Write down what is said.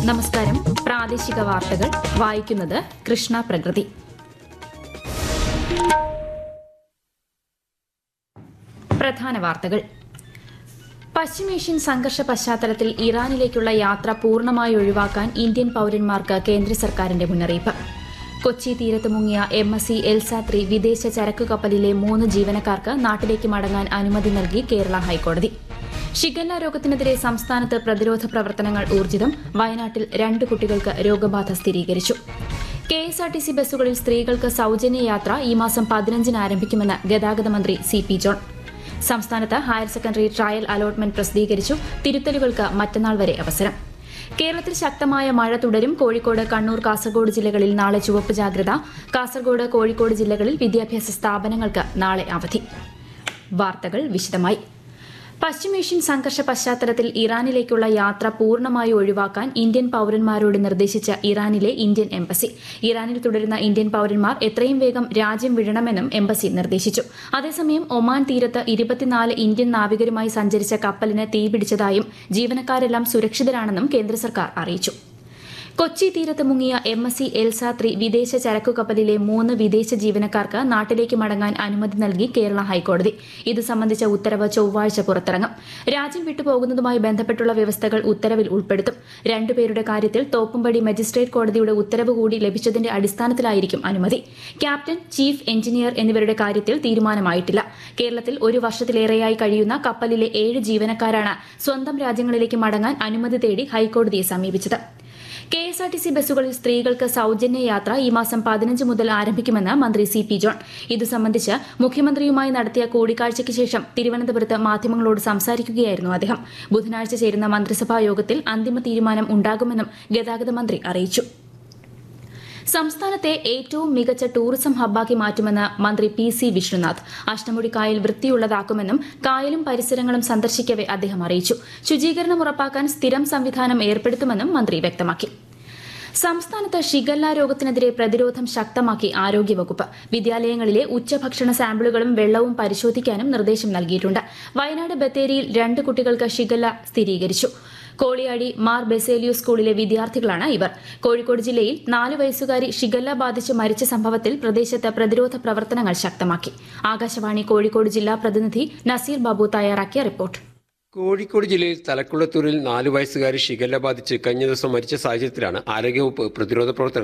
നമസ്കാരം പ്രാദേശിക വാർത്തകൾ വായിക്കുന്നത് കൃഷ്ണ പ്രകൃതി പ്രധാന വാർത്തകൾ പശ്ചിമേഷ്യൻ സംഘർഷ പശ്ചാത്തലത്തിൽ ഇറാനിലേക്കുള്ള യാത്ര പൂർണ്ണമായി ഒഴിവാക്കാൻ ഇന്ത്യൻ പൌരന്മാർക്ക് കേന്ദ്ര സർക്കാരിന്റെ മുന്നറിയിപ്പ് കൊച്ചി തീരത്ത് മുങ്ങിയ എം എസ് സി എൽസാത്രി വിദേശ ചരക്കു കപ്പലിലെ മൂന്ന് ജീവനക്കാർക്ക് നാട്ടിലേക്ക് മടങ്ങാൻ അനുമതി നൽകി കേരള ഹൈക്കോടതി ഷിഗല്ല രോഗത്തിനെതിരെ സംസ്ഥാനത്ത് പ്രതിരോധ പ്രവർത്തനങ്ങൾ ഊർജിതം വയനാട്ടിൽ രണ്ട് കുട്ടികൾക്ക് രോഗബാധ സ്ഥിരീകരിച്ചു K S R T C ബസ്സുകളിൽ സ്ത്രീകൾക്ക് സൌജന്യ യാത്ര ഈ മാസം പതിനഞ്ചിന് ആരംഭിക്കുമെന്ന് ഗതാഗത മന്ത്രി സി പി ജോൺ സംസ്ഥാനത്ത് ഹയർ സെക്കൻഡറി ട്രയൽ അലോട്ട്മെന്റ് പ്രസിദ്ധീകരിച്ചു തിരുത്തലുകൾക്ക് മറ്റന്നാൾ വരെ അവസരം കേരളത്തിൽ ശക്തമായ മഴ തുടരും കോഴിക്കോട് കണ്ണൂർ കാസർഗോഡ് ജില്ലകളിൽ നാളെ ചുവപ്പ് ജാഗ്രത കാസർഗോഡ് കോഴിക്കോട് ജില്ലകളിൽ വിദ്യാഭ്യാസ സ്ഥാപനങ്ങൾക്ക് നാളെ അവധി വാർത്തകൾ വിശദമായി പശ്ചിമേഷ്യൻ സംഘർഷ പശ്ചാത്തലത്തിൽ ഇറാനിലേക്കുള്ള യാത്ര പൂർണ്ണമായി ഒഴിവാക്കാൻ ഇന്ത്യൻ പൌരന്മാരോട് നിർദ്ദേശിച്ച ഇറാനിലെ ഇന്ത്യൻ എംബസി ഇറാനിൽ തുടരുന്ന ഇന്ത്യൻ പൌരന്മാർ എത്രയും വേഗം രാജ്യം വിടണമെന്നും എംബസി നിർദ്ദേശിച്ചു അതേസമയം ഒമാൻ തീരത്ത് ഇരുപത്തിനാല് ഇന്ത്യൻ നാവികരുമായി സഞ്ചരിച്ച കപ്പലിന് തീപിടിച്ചതായും ജീവനക്കാരെല്ലാം സുരക്ഷിതരാണെന്നും കേന്ദ്ര സർക്കാർ അറിയിച്ചു കൊച്ചി തീരത്ത് മുങ്ങിയ എം എസ് സി എൽസാത്രി വിദേശ ചരക്കു കപ്പലിലെ മൂന്ന് വിദേശ ജീവനക്കാർക്ക് നാട്ടിലേക്ക് മടങ്ങാൻ അനുമതി നൽകി കേരള ഹൈക്കോടതി ഇത് സംബന്ധിച്ച ഉത്തരവ് ചൊവ്വാഴ്ച പുറത്തിറങ്ങും രാജ്യം വിട്ടുപോകുന്നതുമായി ബന്ധപ്പെട്ടുള്ള വ്യവസ്ഥകൾ ഉത്തരവിൽ ഉൾപ്പെടുത്തും രണ്ടുപേരുടെ കാര്യത്തിൽ തോപ്പുംപടി മജിസ്ട്രേറ്റ് കോടതിയുടെ ഉത്തരവ് കൂടി ലഭിച്ചതിന്റെ അടിസ്ഥാനത്തിലായിരിക്കും അനുമതി ക്യാപ്റ്റൻ ചീഫ് എഞ്ചിനീയർ എന്നിവരുടെ കാര്യത്തിൽ തീരുമാനമായിട്ടില്ല കേരളത്തിൽ ഒരു വർഷത്തിലേറെയായി കഴിയുന്ന കപ്പലിലെ ഏഴ് ജീവനക്കാരാണ് സ്വന്തം രാജ്യങ്ങളിലേക്ക് മടങ്ങാൻ അനുമതി തേടി ഹൈക്കോടതിയെ സമീപിച്ചത് K S R T C ബസ്സുകളിൽ സ്ത്രീകൾക്ക് സൌജന്യ യാത്ര ഈ മാസം പതിനഞ്ച് മുതൽ ആരംഭിക്കുമെന്ന് മന്ത്രി സി പി ജോൺ ഇത് സംബന്ധിച്ച് മുഖ്യമന്ത്രിയുമായി നടത്തിയ കൂടിക്കാഴ്ചയ്ക്ക് ശേഷം തിരുവനന്തപുരത്ത് മാധ്യമങ്ങളോട് സംസാരിക്കുകയായിരുന്നു അദ്ദേഹം ബുധനാഴ്ച ചേരുന്ന മന്ത്രിസഭാ യോഗത്തിൽ അന്തിമ തീരുമാനം ഉണ്ടാകുമെന്നും ഗതാഗത മന്ത്രി അറിയിച്ചു സംസ്ഥാനത്തെ ഏറ്റവും മികച്ച ടൂറിസം ഹബ്ബാക്കി മാറ്റുമെന്ന് മന്ത്രി പി സി വിഷ്ണുനാഥ് അഷ്ടമുടി കായൽ വൃത്തിയുള്ളതാക്കുമെന്നും കായലും പരിസരങ്ങളും സന്ദർശിക്കവെ അദ്ദേഹം അറിയിച്ചു ശുചീകരണം ഉറപ്പാക്കാൻ സ്ഥിരം സംവിധാനം ഏർപ്പെടുത്തുമെന്നും മന്ത്രി വ്യക്തമാക്കി സംസ്ഥാനത്ത് ഷിഗല്ല രോഗത്തിനെതിരെ പ്രതിരോധം ശക്തമാക്കി ആരോഗ്യവകുപ്പ് വിദ്യാലയങ്ങളിലെ ഉച്ചഭക്ഷണ സാമ്പിളുകളും വെള്ളവും പരിശോധിക്കാനും നിർദ്ദേശം നൽകിയിട്ടുണ്ട് വയനാട് ബത്തേരിയിൽ രണ്ട് കുട്ടികൾക്ക് ഷിഗല്ല സ്ഥിരീകരിച്ചു കോളിയാടി മാർ ബെസേലിയോ സ്കൂളിലെ വിദ്യാർത്ഥികളാണ് ഇവർ കോഴിക്കോട് ജില്ലയിൽ നാല് വയസ്സുകാരി ഷിഗല്ല ബാധിച്ച് മരിച്ച സംഭവത്തിൽ പ്രദേശത്ത് പ്രതിരോധ പ്രവർത്തനങ്ങൾ ശക്തമാക്കി ആകാശവാണി കോഴിക്കോട് ജില്ലാ പ്രതിനിധി നസീർ ബാബു തയ്യാറാക്കിയ റിപ്പോർട്ട് കോഴിക്കോട് ജില്ലയിൽ തലക്കുളത്തൂരിൽ നാലു വയസ്സുകാരി ഷിഗല്ല ബാധിച്ച് കഴിഞ്ഞ ദിവസം മരിച്ച സാഹചര്യത്തിലാണ് ആരോഗ്യവകുപ്പ് പ്രതിരോധ പ്രവർത്തനം